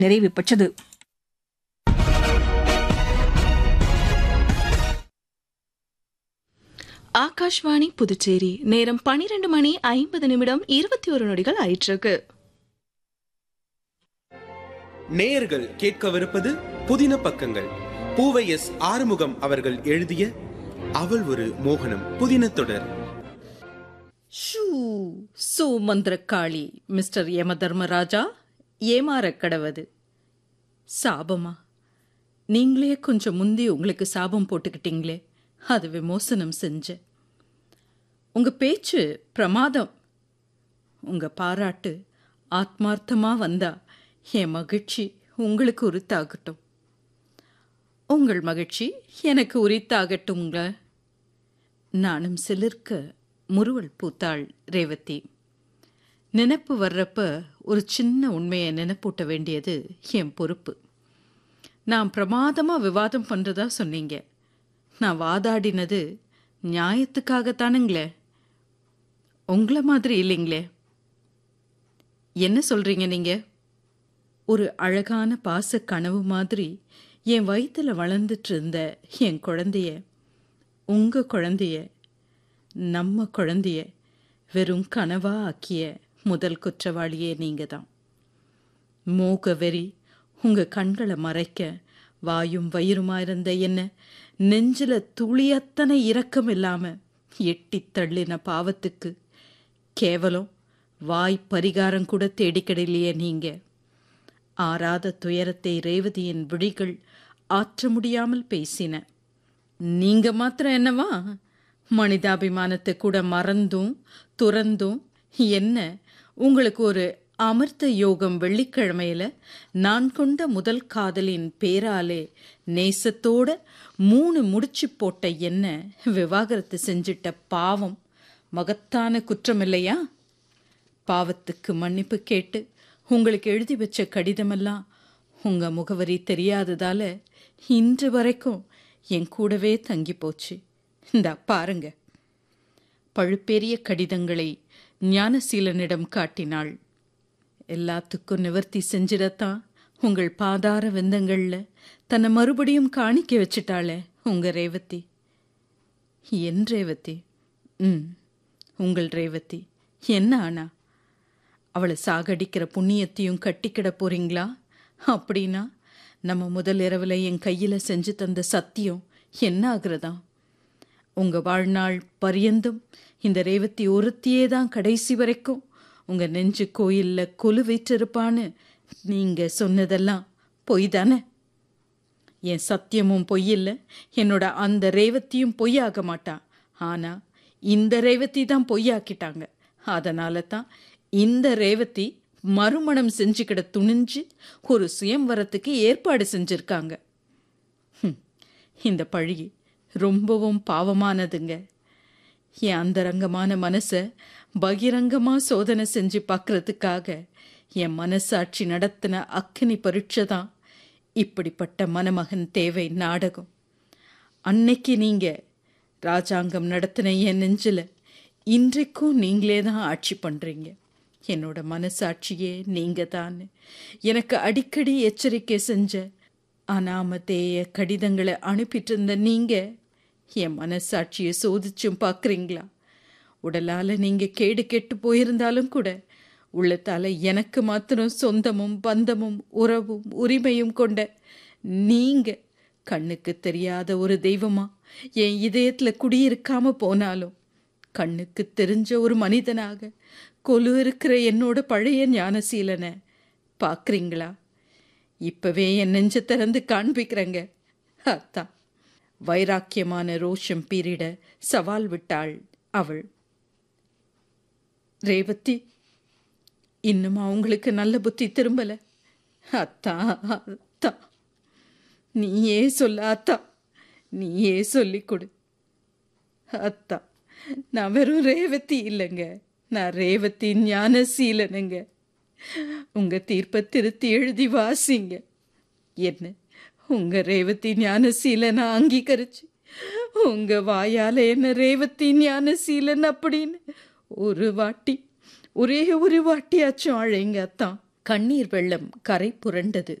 நிறைவு பெற்றது ஆகாஷ்வாணி புதுச்சேரி நேரம் பனிரெண்டு மணி ஐம்பது நிமிடம் இருபத்தி ஒரு நொடிகள் ஆயிட்டிருக்கு நேயர்கள் கேட்கவிருப்பது புதின பக்கங்கள் பூவை எஸ் ஆறுமுகம் அவர்கள் எழுதிய அவள் ஒரு மோகனம் புதின தொடர் ஷூ சூ மந்திரக்காளி மிஸ்டர் யமதர்மராஜா ஏமாறக் கடவது சாபமா நீங்களே கொஞ்சம் முந்தி உங்களுக்கு சாபம் போட்டுக்கிட்டீங்களே அது விமோசனம் செஞ்ச உங்க பேச்சு பிரமாதம் உங்க பாராட்டு ஆத்மார்த்தமா வந்தா என் மகிழ்ச்சி உங்களுக்கு உரித்தாகட்டும் உங்கள் மகிழ்ச்சி எனக்கு உரித்தாகட்டும்ங்க நானும் சிலிர்க்க முறுவல் பூத்தாள் ரேவதி நினப்பு வர்றப்ப ஒரு சின்ன உண்மையை நினைப்பூட்ட வேண்டியது என் பொறுப்பு நான் பிரமாதமாக விவாதம் பண்ணுறதா சொன்னீங்க நான் வாதாடினது நியாயத்துக்காகத்தானுங்களே உங்களை மாதிரி இல்லைங்களே என்ன சொல்கிறீங்க நீங்கள் ஒரு அழகான பாச கனவு மாதிரி என் வயிற்றில் வளர்ந்துட்டு இருந்த என் குழந்தைய உங்கள் குழந்தைய நம்ம குழந்தைய வெறும் கனவா ஆக்கிய முதல் குற்றவாளியே நீங்க தான் மோக வெறி உங்க கண்களை மறைக்க வாயும் வயிறுமா இருந்த என்ன நெஞ்சில துளியத்தனை இரக்கம் இல்லாம எட்டி தள்ளின பாவத்துக்கு கேவலம் வாய் பரிகாரம் கூட தேடிக்கிடலையே நீங்க ஆறாத துயரத்தை ரேவதியின் விழிகள் ஆற்ற முடியாமல் பேசின நீங்க மாத்திரம் என்னவா மனிதாபிமானத்தை கூட மறந்தும் துறந்தும் என்ன உங்களுக்கு ஒரு அமிர்த யோகம் வெள்ளிக்கிழமையில நான் கொண்ட முதல் காதலின் பேராலே நேசத்தோட மூணு முடிச்சு போட்ட என்ன விவாகரத்து செஞ்சிட்ட பாவம் மகத்தான குற்றம் இல்லையா பாவத்துக்கு மன்னிப்பு கேட்டு உங்களுக்கு எழுதி வச்ச கடிதமெல்லாம் உங்க முகவரி தெரியாததால இன்று வரைக்கும் என் கூடவே தங்கி போச்சு இந்தா பாருங்க பழுப்பேறிய கடிதங்களை ஞானசீலனிடம் காட்டினாள் எல்லாத்துக்கும் நிவர்த்தி செஞ்சிடத்தான் உங்கள் பாதார வெந்தங்கள்ல தன்னை மறுபடியும் காணிக்க வச்சிட்டாளே உங்க ரேவதி என் ரேவதி ம் உங்கள் ரேவதி என்ன ஆனா அவளை சாகடிக்கிற புண்ணியத்தையும் கட்டிக்கிட போறீங்களா அப்படின்னா நம்ம முதல் இரவில் என் கையில் செஞ்சு தந்த சத்தியம் என்ன ஆகுறதா உங்க வாழ்நாள் பரியந்தும் இந்த ரேவதி ஒருத்தியே தான் கடைசி வரைக்கும் உங்க நெஞ்சு கோயில்ல கொலு வைற்றிருப்பான்னு நீங்க சொன்னதெல்லாம் பொய் தானே என் சத்தியமும் பொய்யில்ல என்னோட அந்த ரேவதியும் பொய்யாக மாட்டான் ஆனா இந்த ரேவதி தான் பொய்யாக்கிட்டாங்க அதனால தான் இந்த ரேவதி மறுமணம் செஞ்சுக்கிட துணிஞ்சு ஒரு சுயம்வரத்துக்கு ஏற்பாடு செஞ்சிருக்காங்க ஹம், இந்த பழி ரொம்பவும் பாவமானதுங்க என் அந்தரங்கமான மனசை பகிரங்கமா சோதனை செஞ்சு பார்க்கறதுக்காக என் மனசாட்சி நடத்தின அக்கினி பரீட்சை தான் இப்படிப்பட்ட மணமகன் தேவை நாடகம் அன்னைக்கு நீங்க ராஜாங்கம் நடத்தின என் நெஞ்சில் இன்றைக்கும் நீங்களே தான் ஆட்சி பண்றீங்க என்னோட மனசாட்சியே நீங்க தான் எனக்கு அடிக்கடி எச்சரிக்கை செஞ்ச அனாமதேய கடிதங்களை அனுப்பிட்டு இருந்த நீங்க என் மனசாட்சியை சோதிச்சும் பார்க்குறீங்களா உடலால் நீங்கள் கேடு கெட்டு போயிருந்தாலும் கூட உள்ளத்தால் எனக்கு மாத்திரம் சொந்தமும் பந்தமும் உறவும் உரிமையும் கொண்ட நீங்கள் கண்ணுக்கு தெரியாத ஒரு தெய்வமா என் இதயத்தில் குடியிருக்காம போனாலும் கண்ணுக்கு தெரிஞ்ச ஒரு மனிதனாக கொலு இருக்கிற என்னோட பழைய ஞானசீலனை பார்க்குறீங்களா இப்பவே என் நெஞ்ச திறந்து காண்பிக்கிறேங்க அத்தான் வைராக்கியமான ரோஷம் பீரிட சவால் விட்டாள் அவள் ரேவதி இன்னும் அவங்களுக்கு நல்ல புத்தி திரும்பல அத்தா அத்தா நீயே சொல்ல அத்தா நீயே சொல்லிக் கொடு அத்தா நான் வெறும் ரேவதி இல்லைங்க நான் ரேவதி ஞானசீலனுங்க உங்க தீர்ப்பை திருத்தி எழுதி வாசிங்க என்ன உங்க ரேவதி ஞானசீலனை அங்கீகரிச்சு உங்க வாயால என்ன ரேவதி ஞானசீலன் அப்படின்னு ஒரு வாட்டி ஒரே ஒரு வாட்டியாச்சும் அழைங்க அத்தான் கண்ணீர் வெள்ளம் கரை புரண்டது